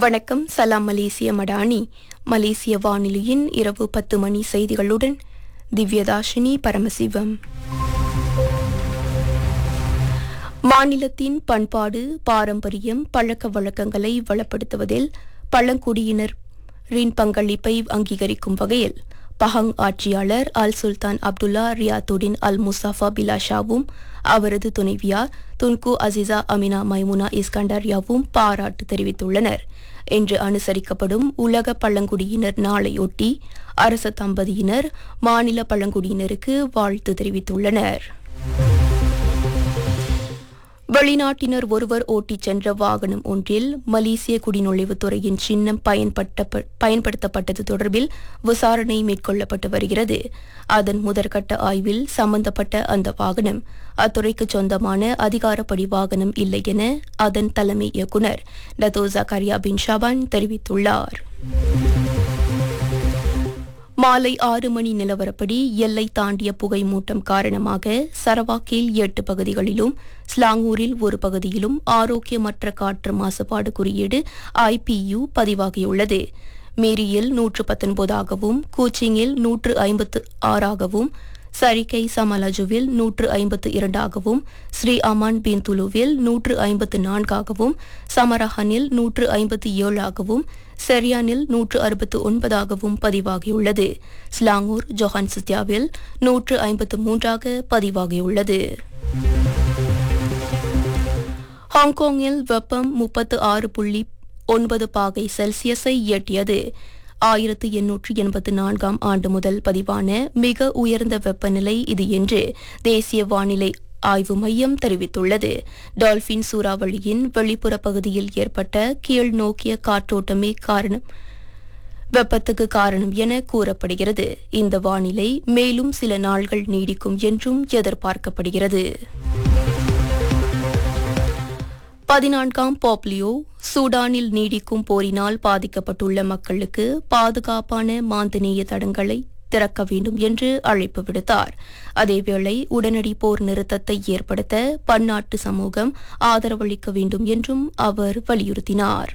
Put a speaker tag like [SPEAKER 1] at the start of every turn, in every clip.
[SPEAKER 1] வணக்கம் சலாம் மலேசிய மடானி மலேசிய வானொலியின் இரவு பத்து மணி செய்திகளுடன் திவ்யதாஷினி பரமசிவம் மாநிலத்தின் பண்பாடு பாரம்பரியம் பழக்க வழக்கங்களை வளப்படுத்துவதில் பழங்குடியினரின் பங்களிப்பை அங்கீகரிக்கும் வகையில் பஹங் ஆட்சியாளர் அல் சுல்தான் அப்துல்லா ரியாத்துடின் அல் முசாஃபா பிலாஷாவும் அவரது துணைவியார் துன்கு அசிசா அமினா மைமுனா இஸ்கண்டர்யாவும் பாராட்டு தெரிவித்துள்ளனர் என்று அனுசரிக்கப்படும் உலக பழங்குடியினர் நாளையொட்டி அரச தம்பதியினர் மாநில பழங்குடியினருக்கு வாழ்த்து தெரிவித்துள்ளனர் வெளிநாட்டினர் ஒருவர் ஓட்டிச் சென்ற வாகனம் ஒன்றில் மலேசிய குடிநுழைவுத் துறையின் சின்னம் பயன்பட்ட பயன்படுத்தப்பட்டது தொடர்பில் விசாரணை மேற்கொள்ளப்பட்டு வருகிறது அதன் முதற்கட்ட ஆய்வில் சம்பந்தப்பட்ட அந்த வாகனம் அத்துறைக்கு சொந்தமான அதிகாரப்படி வாகனம் இல்லை என அதன் தலைமை இயக்குநர் டத்தோ ஜக்கரியா பின் ஷபான் தெரிவித்துள்ளார் மாலை ஆறு மணி நிலவரப்படி எல்லை தாண்டிய புகை மூட்டம் காரணமாக சரவாக்கில் எட்டு பகுதிகளிலும் ஸ்லாங்கூரில் ஒரு பகுதியிலும் ஆரோக்கியமற்ற காற்று மாசுபாடு குறியீடு ஐபியு பதிவாகியுள்ளது மேரியில் நூற்று பத்தொன்பதாகவும் கூச்சிங்கில் நூற்று ஐம்பத்து ஆறாகவும் சரிகை சமலஜுவில் நூற்று ஐம்பத்து இரண்டாகவும் ஸ்ரீ அமான் பின் துலுவில் நூற்று ஐம்பத்து நான்காகவும் சமரஹனில் நூற்று ஐம்பத்து ஏழாகவும் செரியானில் நூற்று அறுபத்து ஒன்பதாகவும் பதிவாகியுள்ளது ஸ்லாங்கூர் ஜொஹான்சித்யாவில் நூற்று ஐம்பத்து மூன்றாக பதிவாகியுள்ளது ஹாங்காங்கில் வெப்பம் முப்பத்து ஆறு புள்ளி ஒன்பது பாகை செல்சியஸை எட்டியது ஆயிரத்து எண்ணூற்று எண்பத்து நான்காம் ஆண்டு முதல் பதிவான மிக உயர்ந்த வெப்பநிலை இது என்று தேசிய வானிலை ஆய்வு மையம் தெரிவித்துள்ளது டால்பின் சூறாவளியின் வெளிப்புற பகுதியில் ஏற்பட்ட கீழ் நோக்கிய காற்றோட்டமே காரணம் வெப்பத்துக்கு காரணம் என கூறப்படுகிறது இந்த வானிலை மேலும் சில நாள்கள் நீடிக்கும் என்றும் எதிர்பார்க்கப்படுகிறது பதினான்காம் பாப்லியோ சூடானில் நீடிக்கும் போரினால் பாதிக்கப்பட்டுள்ள மக்களுக்கு பாதுகாப்பான மாந்தநேய தடங்களை திறக்க வேண்டும் என்று அழைப்பு விடுத்தார் அதேவேளை உடனடி போர் நிறுத்தத்தை ஏற்படுத்த பன்னாட்டு சமூகம் ஆதரவளிக்க வேண்டும் என்றும் அவர் வலியுறுத்தினார்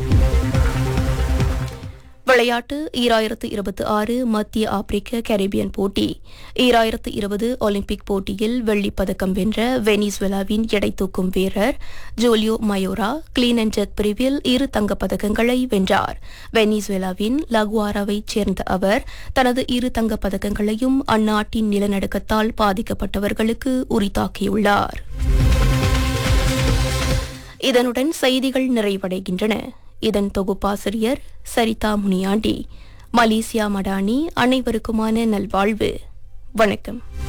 [SPEAKER 1] விளையாட்டு ஈராயிரத்து இருபத்தி ஆறு மத்திய ஆப்பிரிக்க கரீபியன் போட்டி ஈராயிரத்து இருபது ஒலிம்பிக் போட்டியில் வெள்ளிப் பதக்கம் வென்ற வெனிசுவேலாவின் எடை தூக்கும் வீரர் ஜூலியோ மயோரா கிளீன் அண்ட் ஜெத் பிரிவில் இரு தங்கப் பதக்கங்களை வென்றார் வெனிசுவேலாவின் லகுவாராவைச் சேர்ந்த அவர் தனது இரு தங்கப் பதக்கங்களையும் அந்நாட்டின் நிலநடுக்கத்தால் பாதிக்கப்பட்டவர்களுக்கு உரித்தாக்கியுள்ளார் இதனுடன் செய்திகள் நிறைவடைகின்றன இதன் தொகுப்பாசிரியர் சரிதா முனியாண்டி மலேசியா மடானி அனைவருக்குமான நல்வாழ்வு வணக்கம்